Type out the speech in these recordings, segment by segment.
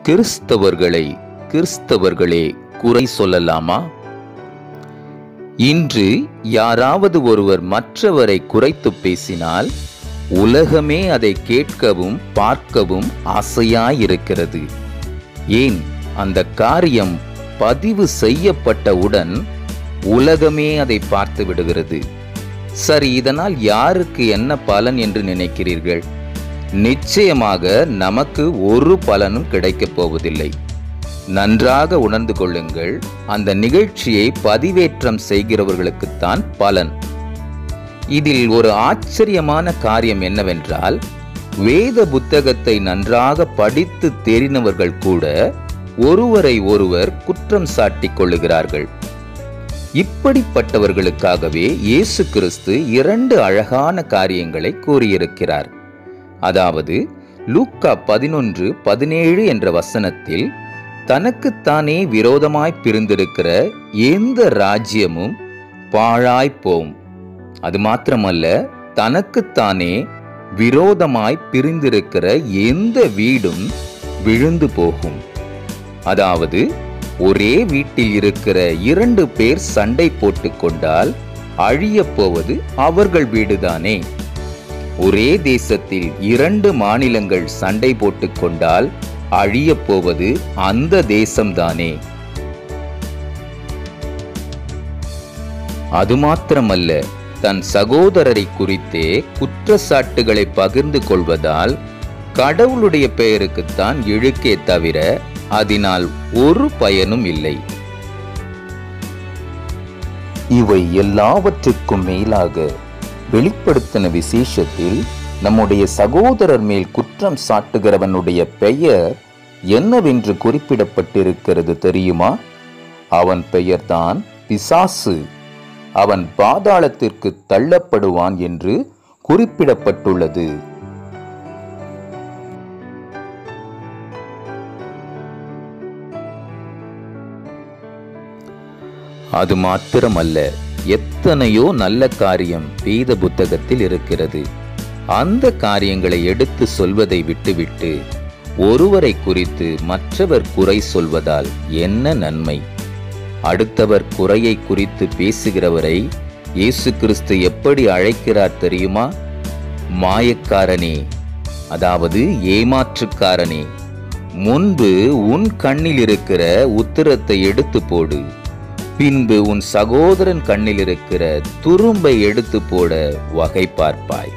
கிறிஸ்தவர்களை கிறிஸ்தவர்களே குறை சொல்லலாமா இன்று யாராவது ஒருவர் மற்றவரை குறைத்து பேசினால் உலகமே அதை கேட்கவும் பார்க்கவும் ஆசையாயிருக்கிறது ஏன் அந்த காரியம் பதிவு செய்யப்பட்டவுடன் உலகமே அதை பார்த்து விடுகிறது சரி இதனால் யாருக்கு என்ன பலன் என்று நினைக்கிறீர்கள் நிச்சயமாக நமக்கு ஒரு பலனும் கிடைக்கப் போவதில்லை நன்றாக உணர்ந்து கொள்ளுங்கள் அந்த நிகழ்ச்சியை பதிவேற்றம் செய்கிறவர்களுக்குத்தான் பலன் இதில் ஒரு ஆச்சரியமான காரியம் என்னவென்றால் வேத புத்தகத்தை நன்றாக படித்து தெரிந்தவர்கள் கூட ஒருவரை ஒருவர் குற்றம் சாட்டிக் கொள்ளுகிறார்கள் இப்படிப்பட்டவர்களுக்காகவே இயேசு கிறிஸ்து இரண்டு அழகான காரியங்களை கூறியிருக்கிறார் அதாவது லூக்கா பதினொன்று பதினேழு என்ற வசனத்தில் தனக்குத்தானே விரோதமாய் பிரிந்திருக்கிற எந்த ராஜ்யமும் பாழாய் போம் அது மாத்திரமல்ல தனக்குத்தானே விரோதமாய் பிரிந்திருக்கிற எந்த வீடும் விழுந்து போகும் அதாவது ஒரே வீட்டில் இருக்கிற இரண்டு பேர் சண்டை போட்டுக் கொண்டால் அழியப் போவது அவர்கள் வீடுதானே ஒரே தேசத்தில் இரண்டு மாநிலங்கள் சண்டை போட்டுக் கொண்டால் அழியப் போவது அந்த தேசம்தானே அது மாத்திரமல்ல தன் சகோதரரை குறித்தே குற்றச்சாட்டுகளை பகிர்ந்து கொள்வதால் கடவுளுடைய பெயருக்குத்தான் இழுக்கே தவிர அதனால் ஒரு பயனும் இல்லை இவை எல்லாவற்றுக்கும் மேலாக வெளிப்படுத்தின விசேஷத்தில் நம்முடைய சகோதரர் மேல் குற்றம் சாட்டுகிறவனுடைய பெயர் என்னவென்று குறிப்பிடப்பட்டிருக்கிறது தெரியுமா அவன் பெயர்தான் பிசாசு அவன் பாதாளத்திற்கு தள்ளப்படுவான் என்று குறிப்பிடப்பட்டுள்ளது அது மாத்திரமல்ல எத்தனையோ நல்ல காரியம் வேத புத்தகத்தில் இருக்கிறது அந்த காரியங்களை எடுத்து சொல்வதை விட்டுவிட்டு ஒருவரை குறித்து மற்றவர் குறை சொல்வதால் என்ன நன்மை அடுத்தவர் குறையை குறித்து பேசுகிறவரை இயேசு கிறிஸ்து எப்படி அழைக்கிறார் தெரியுமா மாயக்காரனே அதாவது ஏமாற்றுக்காரனே முன்பு உன் கண்ணில் இருக்கிற உத்திரத்தை எடுத்து போடு பின்பு உன் சகோதரன் கண்ணில் இருக்கிற துரும்பை எடுத்து போட வகை பார்ப்பாய்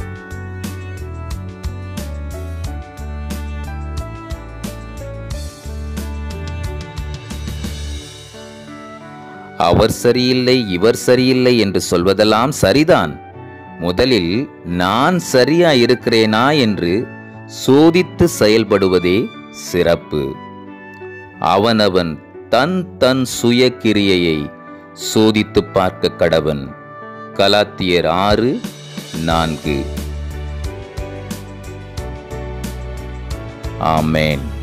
அவர் சரியில்லை இவர் சரியில்லை என்று சொல்வதெல்லாம் சரிதான் முதலில் நான் சரியா இருக்கிறேனா என்று சோதித்து செயல்படுவதே சிறப்பு அவனவன் தன் தன் சுய கிரியையை சோதித்து பார்க்க கடவன் கலாத்தியர் ஆறு நான்கு ஆமேன்